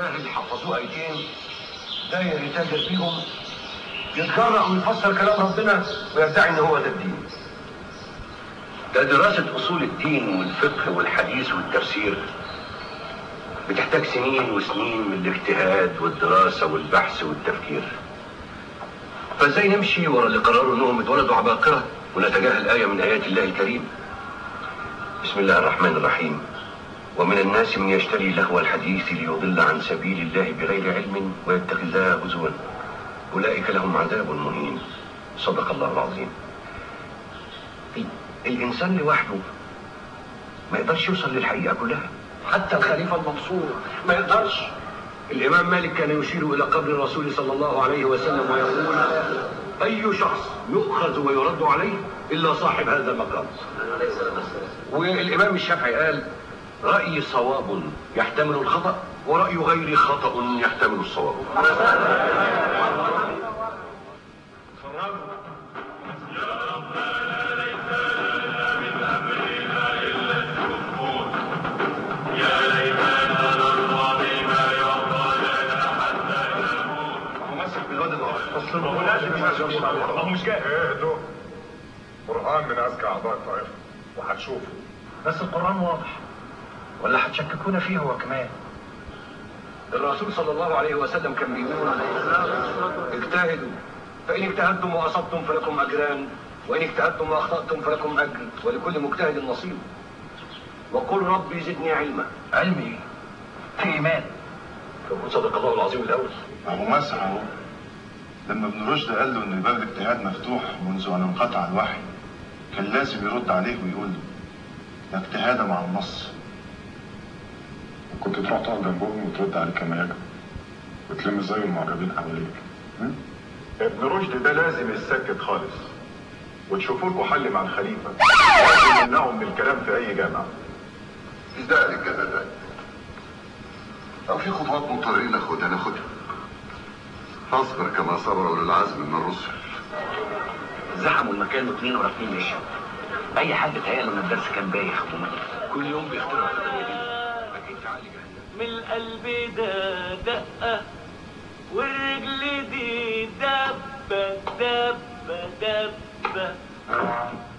جاهل حفظوه ايتين داير يتاجر فيهم يتجرأ ويفسر كلام ربنا ويدعي ان هو ده الدين ده دراسة أصول الدين والفقه والحديث والتفسير بتحتاج سنين وسنين من الاجتهاد والدراسة والبحث والتفكير فازاي نمشي ورا اللي قرروا انهم اتولدوا عباقرة ونتجاهل آية من آيات الله الكريم بسم الله الرحمن الرحيم ومن الناس من يشتري لهو الحديث ليضل عن سبيل الله بغير علم ويتخذها هزوا أولئك لهم عذاب مهين صدق الله العظيم الإنسان لوحده ما يقدرش يوصل للحقيقة كلها حتى الخليفة المنصور ما يقدرش الإمام مالك كان يشير إلى قبر الرسول صلى الله عليه وسلم ويقول أي شخص يؤخذ ويرد عليه إلا صاحب هذا المقام والإمام الشافعي قال رأيي صواب يحتمل الخطأ ورأي غيري خطأ يحتمل الصواب ممثل بالواد اصل هو لازم يمثل هو مش جاهز ايه ده قرآن من أذكى أعضاء الطائفة وهتشوفه بس القرآن واضح ولا هتشككونا فيه هو كمان الرسول صلى الله عليه وسلم كان بيقول اجتهدوا فإن اجتهدتم وأصبتم فلكم أجران وإن اجتهدتم وأخطأتم فلكم أجر ولكل مجتهد نصيب وقل ربي زدني علما علمي في إيمان فقل صدق الله العظيم الأول أبو مسح أهو لما ابن رشد قال له إن باب الاجتهاد مفتوح منذ أن انقطع الوحي كان لازم يرد عليه ويقول له لا اجتهاد مع النص كنت تروح تقعد جنبهم وترد عليه كما يجب وتلم زي المعجبين حواليك م? ابن رشد ده لازم يتسكت خالص وتشوفوا لكم حل مع الخليفة لازم يمنعهم من الكلام في أي جامعة ذلك جدلا أو في خطوات مضطرين ناخدها ناخدها فاصبر كما صبر أولو العزم من الرسل زحموا المكان واثنين ورا اثنين مشوا اي حد تهيأ ان الدرس كان بايخ وممل كل يوم بيخترعوا حاجه جديده لكن تعالي جهنم من القلب ده دقة والرجل دي دبة دبة دبة